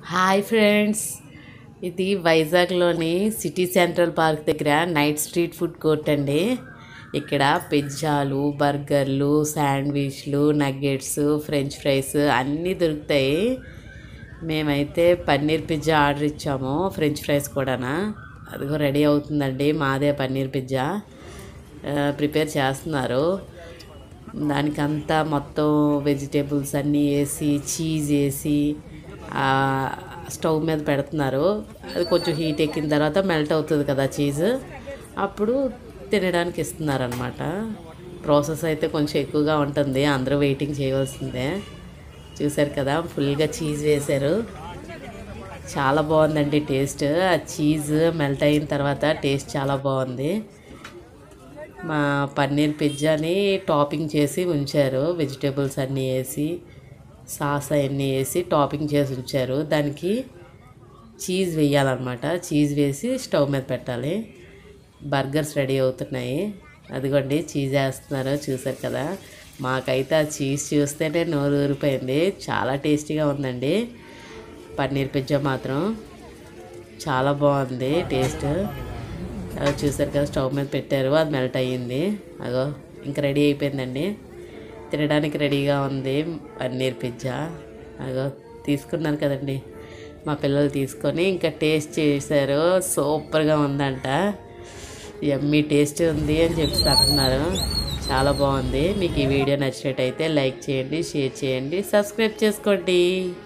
hi friends ఇది వైజాగ్లోని city central park దగ్గర నైట్ స్ట్రీట్ ఫుడ్ కోర్ట్ అండి ఇక్కడ పిజ్జాలు బర్గర్లు శాండ్విచ్లు నగ్గెట్స్ ఫ్రెంచ్ ఫ్రైస్ అన్నీ దొరుకుతాయి మేమైతే పన్నీర్ పిజ్జా ఆర్డర్ ఇచ్చాము ఫ్రెంచ్ ఫ్రైస్ కూడానా అదిగో రెడీ అవుతుందండి మాదే పన్నీర్ పిజ్జా ఆ, ప్రిపేర్ చేస్తున్నారు దానికంతా మొత్తం వెజిటేబుల్స్ అన్నీ వేసి చీజ్ వేసి ఆ, స్టవ్ మీద పెడుతున్నారు అది కొంచెం హీట్ ఎక్కిన తర్వాత మెల్ట్ అవుతుంది కదా చీజ్ అప్పుడు తినడానికి ఇస్తున్నారు అనమాట ప్రాసెస్ అయితే కొంచెం ఎక్కువగా ఉంటుంది అందరూ వెయిటింగ్ చేయవలసిందే చూసారు కదా ఫుల్గా చీజ్ వేశారు చాలా బాగుందండి టేస్ట్ ఆ చీజ్ మెల్ట్ అయిన తర్వాత టేస్ట్ చాలా బాగుంది మా పన్నీర్ పిజ్జాని టాపింగ్ చేసి ఉంచారు వెజిటేబుల్స్ అన్నీ వేసి సాస్ అవన్నీ వేసి టాపింగ్ చేసి ఉంచారు దానికి చీజ్ వేయాలన్నమాట చీజ్ వేసి స్టవ్ మీద పెట్టాలి బర్గర్స్ రెడీ అవుతున్నాయి అదిగోండి చీజ్ వేస్తున్నారు చూసారు కదా మాకైతే ఆ చీజ్ చూస్తేనే నోరు ఊరిపోయింది చాలా టేస్టీగా ఉందండి పన్నీర్ పిజ్జా మాత్రం చాలా బాగుంది టేస్ట్ అవి చూసారు కదా స్టవ్ మీద పెట్టారు అది మెల్ట్ అయ్యింది అగో ఇంకా రెడీ అయిపోయిందండి తినడానికి రెడీగా ఉంది పన్నీర్ పిజ్జా అగో తీసుకున్నారు కదండి మా పిల్లలు తీసుకొని ఇంకా టేస్ట్ చేశారు సూపర్గా ఉందంట ఎమ్మీ టేస్ట్ ఉంది అని చెప్పి అంటున్నారు చాలా బాగుంది మీకు ఈ వీడియో నచ్చినట్టయితే లైక్ చేయండి షేర్ చేయండి సబ్స్క్రైబ్ చేసుకోండి